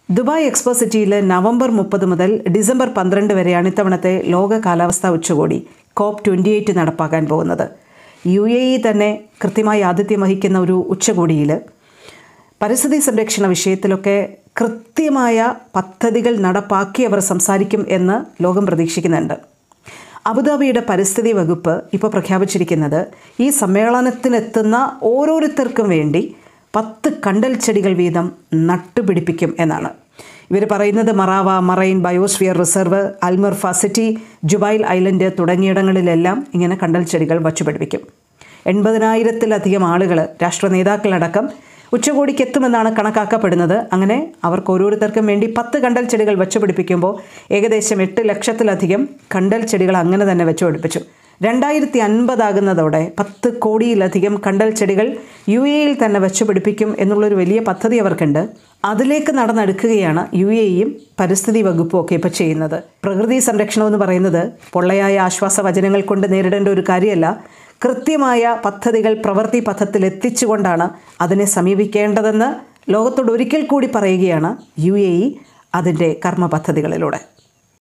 Dubai expo സിറ്റിയിൽ November മുപ്പത് മുതൽ ഡിസംബർ പന്ത്രണ്ട് വരെയാണ് ഇത്തവണത്തെ ലോക കാലാവസ്ഥാ ഉച്ചകോടി കോപ്പ് ട്വൻറ്റി എയ്റ്റ് നടപ്പാക്കാൻ പോകുന്നത് യു എ ഇ തന്നെ കൃത്യമായി ആതിഥ്യം വഹിക്കുന്ന ഒരു ഉച്ചകോടിയിൽ പരിസ്ഥിതി സംരക്ഷണ വിഷയത്തിലൊക്കെ കൃത്യമായ പദ്ധതികൾ നടപ്പാക്കി അവർ സംസാരിക്കും എന്ന് ലോകം പ്രതീക്ഷിക്കുന്നുണ്ട് അബുദാബിയുടെ പരിസ്ഥിതി വകുപ്പ് ഇപ്പോൾ പ്രഖ്യാപിച്ചിരിക്കുന്നത് ഈ സമ്മേളനത്തിനെത്തുന്ന ഓരോരുത്തർക്കും വേണ്ടി പത്ത് കണ്ടൽ ചെടികൾ വീതം നട്ടുപിടിപ്പിക്കും എന്നാണ് ഇവർ പറയുന്നത് Marawah marine biosphere reserve Al Mirfa city Jubail island തുടങ്ങിയിടങ്ങളിലെല്ലാം ഇങ്ങനെ കണ്ടൽ ചെടികൾ വച്ചുപിടിപ്പിക്കും എൺപതിനായിരത്തിലധികം ആളുകൾ രാഷ്ട്ര നേതാക്കളടക്കം ഉച്ചകോടിക്ക് എത്തുമെന്നാണ് കണക്കാക്കപ്പെടുന്നത് അങ്ങനെ അവർക്ക് ഓരോരുത്തർക്കും വേണ്ടി പത്ത് കണ്ടൽ ചെടികൾ വെച്ചുപിടിപ്പിക്കുമ്പോൾ ഏകദേശം എട്ട് ലക്ഷത്തിലധികം കണ്ടൽ ചെടികൾ അങ്ങനെ തന്നെ വെച്ചുപിടിപ്പിച്ചു രണ്ടായിരത്തി അൻപതാകുന്നതോടെ പത്ത് കോടിയിലധികം കണ്ടൽ ചെടികൾ യു എയിൽ തന്നെ വെച്ചുപിടിപ്പിക്കും എന്നുള്ളൊരു വലിയ പദ്ധതി അവർക്കുണ്ട് അതിലേക്ക് നടന്നെടുക്കുകയാണ് യു എയും പരിസ്ഥിതി വകുപ്പും ഒക്കെ ഇപ്പോൾ ചെയ്യുന്നത് പ്രകൃതി സംരക്ഷണം എന്ന് പറയുന്നത് പൊള്ളയായ ആശ്വാസ വചനങ്ങൾ കൊണ്ട് നേരിടേണ്ട ഒരു കാര്യമല്ല കൃത്യമായ പദ്ധതികൾ പ്രവൃത്തി പഥത്തിൽ എത്തിച്ചുകൊണ്ടാണ് അതിനെ സമീപിക്കേണ്ടതെന്ന് ലോകത്തോട് ഒരിക്കൽ കൂടി പറയുകയാണ് യു എ ഇ അതിൻ്റെ കർമ്മ പദ്ധതികളിലൂടെ